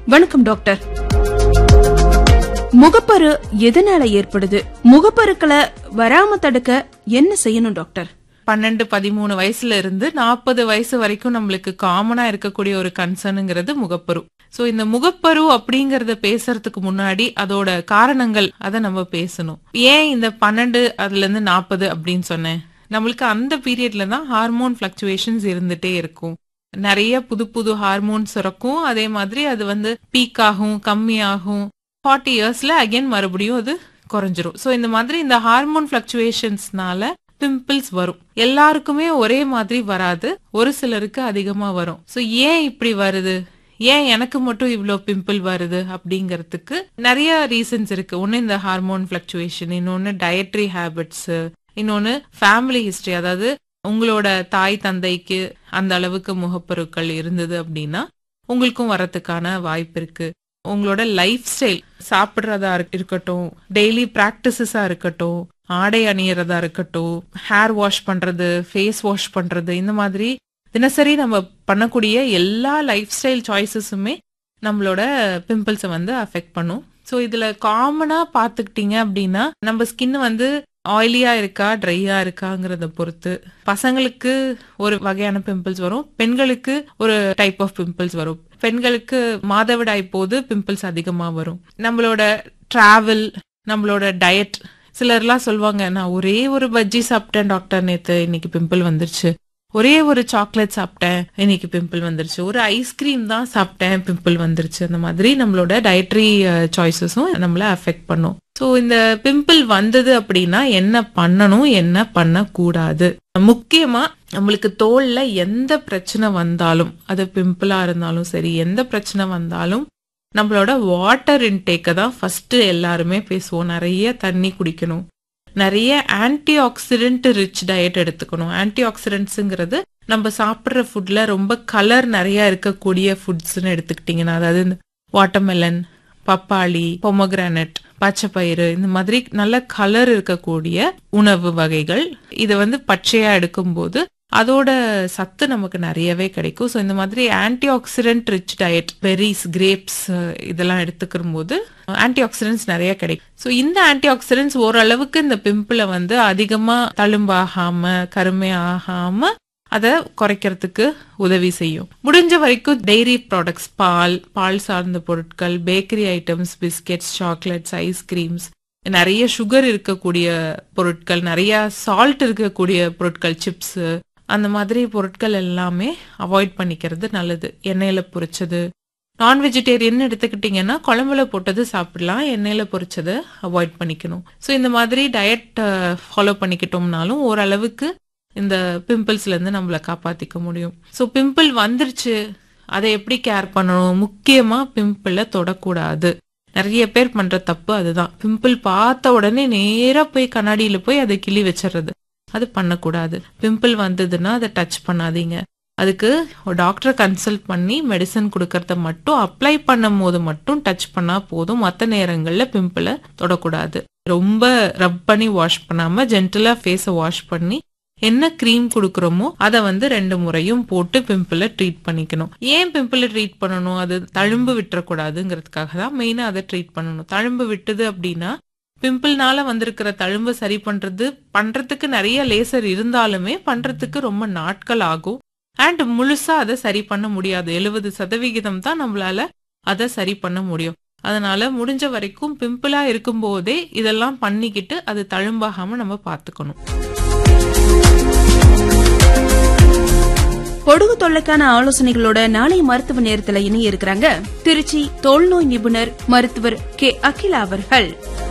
வணக்கம் டாக்டர் முகப்பரு எதனால ஏற்படுது முகப்பருக்களை வராம தடுக்க என்ன செய்யணும் டாக்டர் பன்னெண்டு பதிமூணு வயசுல இருந்து நாற்பது வயசு வரைக்கும் நம்மளுக்கு காமனா இருக்கக்கூடிய ஒரு கன்சர்னுங்கிறது முகப்பரு சோ இந்த முகப்பரு அப்படிங்கறத பேசுறதுக்கு முன்னாடி அதோட காரணங்கள் அதை நம்ம பேசணும் ஏன் இந்த பன்னெண்டு அதுல இருந்து நாற்பது அப்படின்னு சொன்னேன் நம்மளுக்கு அந்த பீரியட்ல தான் ஹார்மோன் பிளக்சுவேஷன்ஸ் இருந்துட்டே இருக்கும் நிறைய புது புது ஹார்மோன் சுரக்கும் அதே மாதிரி அது வந்து பீக் ஆகும் கம்மியாகும் ஃபார்ட்டி இயர்ஸ்ல அகைன் மறுபடியும் அது குறைஞ்சிரும் ஸோ இந்த மாதிரி இந்த ஹார்மோன் பிளக்சுவேஷன்ஸ்னால பிம்பிள்ஸ் வரும் எல்லாருக்குமே ஒரே மாதிரி வராது ஒரு சிலருக்கு அதிகமா வரும் ஸோ ஏன் இப்படி வருது ஏன் எனக்கு மட்டும் இவ்ளோ பிம்பிள் வருது அப்படிங்கறதுக்கு நிறைய ரீசன்ஸ் இருக்கு ஒன்னு இந்த ஹார்மோன் பிளக்சுவேஷன் இன்னொன்னு டயட்ரி ஹேபிட்ஸ் இன்னொன்னு ஃபேமிலி ஹிஸ்டரி அதாவது உங்களோட தாய் தந்தைக்கு அந்த அளவுக்கு முகப்பருக்கள் இருந்தது அப்படின்னா உங்களுக்கும் வரதுக்கான வாய்ப்பு இருக்கு உங்களோட லைஃப் ஸ்டைல் சாப்பிடுறதா இருக்- இருக்கட்டும் டெய்லி பிராக்டிசஸா இருக்கட்டும் ஆடை அணியறதா இருக்கட்டும் ஹேர் வாஷ் பண்றது ஃபேஸ் வாஷ் பண்றது இந்த மாதிரி தினசரி நம்ம பண்ணக்கூடிய எல்லா லைஃப் ஸ்டைல் சாய்ஸஸுமே நம்மளோட பிம்பிள்ஸை வந்து அஃபெக்ட் பண்ணும் ஸோ இதுல காமனா பாத்துக்கிட்டீங்க அப்படின்னா நம்ம ஸ்கின் வந்து ஆயிலியா இருக்கா ட்ரையா இருக்காங்கிறத பொறுத்து பசங்களுக்கு ஒரு வகையான பிம்பிள்ஸ் வரும் பெண்களுக்கு ஒரு டைப் ஆஃப் பிம்பிள்ஸ் வரும் பெண்களுக்கு மாதவிடாய் போது பிம்பிள்ஸ் அதிகமா வரும் நம்மளோட டிராவல் நம்மளோட டயட் சிலர்லாம் சொல்லுவாங்க நான் ஒரே ஒரு பஜ்ஜி சாப்பிட்டேன் டாக்டர் நேத்து இன்னைக்கு பிம்பிள் வந்துருச்சு ஒரே ஒரு சாக்லேட் சாப்பிட்டேன் இன்னைக்கு பிம்பிள் வந்துருச்சு ஒரு ஐஸ்கிரீம் தான் சாப்பிட்டேன் பிம்பிள் வந்துருச்சு அந்த மாதிரி நம்மளோட டயட்ரி சாய்ஸஸும் நம்மள அஃபெக்ட் பண்ணும் ஸோ இந்த பிம்பிள் வந்தது அப்படின்னா என்ன பண்ணணும் என்ன பண்ணக்கூடாது முக்கியமா நம்மளுக்கு தோல்ல எந்த பிரச்சனை வந்தாலும் அது பிம்பிளா இருந்தாலும் சரி எந்த பிரச்சனை வந்தாலும் நம்மளோட வாட்டர் இன்டேக்கை தான் ஃபர்ஸ்ட் எல்லாருமே பேசுவோம் நிறைய தண்ணி குடிக்கணும் நிறைய ஆன்டி ஆக்சிடென்ட் ரிச் டயட் எடுத்துக்கணும் ஆன்டி ஆக்சிடென்ட்ஸுங்கிறது நம்ம சாப்பிட்ற ஃபுட்ல ரொம்ப கலர் நிறைய இருக்கக்கூடிய ஃபுட்ஸ்னு எடுத்துக்கிட்டிங்கன்னா அதாவது இந்த வாட்டர்மெலன் பப்பாளி பொமோகிரானட் பச்சைப்பயிறு இந்த மாதிரி நல்ல கலர் இருக்கக்கூடிய உணவு வகைகள் இதை வந்து பச்சையா எடுக்கும்போது அதோட சத்து நமக்கு நிறையவே கிடைக்கும் ஸோ இந்த மாதிரி antioxidant rich diet berries grapes இதெல்லாம் எடுத்துக்கிற போது ஆன்டி ஆக்சிடென்ட்ஸ் நிறைய கிடைக்கும் ஸோ இந்த ஆன்டி ஆக்சிடென்ட்ஸ் ஓரளவுக்கு இந்த பிம்பிளை வந்து அதிகமா தழும்பாகாம கருமை ஆகாம அதை குறைக்கிறதுக்கு உதவி செய்யும் முடிஞ்ச வரைக்கும் டெய்ரி ப்ராடக்ட்ஸ் பால் பால் சார்ந்த பொருட்கள் bakery items biscuits chocolates ice creams நிறைய சுகர் இருக்கக்கூடிய பொருட்கள் நிறைய சால்ட் இருக்கக்கூடிய பொருட்கள் சிப்ஸ் அந்த மாதிரி பொருட்கள் எல்லாமே அவாய்ட் பண்ணிக்கிறது நல்லது எண்ணெயில பொரிச்சது நான் வெஜிடேரியன் எடுத்துக்கிட்டிங்கன்னா குழம்புல போட்டது சாப்பிடலாம் எண்ணெயில பொரிச்சதை அவாய்ட் பண்ணிக்கணும் ஸோ இந்த மாதிரி டயட் ஃபாலோ பண்ணிக்கிட்டோம்னாலும் ஓரளவுக்கு இந்த பிம்பிள்ஸ்ல இருந்து நம்மளை காப்பாத்திக்க முடியும் ஸோ பிம்பிள் வந்துருச்சு அதை எப்படி கேர் பண்ணணும் முக்கியமா பிம்பிளை தொடக்கூடாது நிறைய பேர் பண்ற தப்பு அதுதான் பிம்பிள் பார்த்த உடனே நேரா போய் கண்ணாடியில போய் அதை கிள்ளி வச்சிடுறது அது பண்ணக்கூடாது பிம்பிள் வந்ததுன்னா அதை டச் பண்ணாதீங்க அதுக்கு டாக்டரை கன்சல்ட் பண்ணி மெடிசன் கொடுக்கறத மட்டும் அப்ளை பண்ணும் போது மட்டும் டச் பண்ணா போதும் மற்ற நேரங்கள்ல பிம்பிளை தொடக்கூடாது ரொம்ப ரப் பண்ணி வாஷ் பண்ணாம ஜென்டலா ஃபேஸை வாஷ் பண்ணி என்ன க்ரீம் கொடுக்குறோமோ அதை வந்து ரெண்டு முறையும் போட்டு பிம்பிளை ட்ரீட் பண்ணிக்கணும் ஏன் பிம்பிளை ட்ரீட் பண்ணணும் அது தழும்பு விட்டுறக்கூடாதுங்கிறதுக்காக தான் மெயினா அதை ட்ரீட் பண்ணணும் தழும்பு விட்டுது அப்படின்னா பிம்பிள்னால வந்திருக்கிற தழும்பை சரி பண்றது பண்றதுக்கு நிறைய லேசர் இருந்தாலுமே பண்றதுக்கு ரொம்ப நாட்கள் ஆகும் அண்ட் முழுசா அதை சரி பண்ண முடியாது எழுபது சதவிகிதம் தான் நம்மளால அதை சரி பண்ண முடியும் அதனால முடிஞ்ச வரைக்கும் பிம்பிளா இருக்கும்போதே இதெல்லாம் பண்ணிக்கிட்டு அது தழும்பாகாம நம்ம பார்த்துக்கணும் பொடுகு தொல்லைக்கான ஆலோசனைகளோட நாளை மருத்துவ நேரத்துல இணைய இருக்கிறாங்க திருச்சி தோல்நோய் நிபுணர் மருத்துவர் கே அகிலா அவர்கள்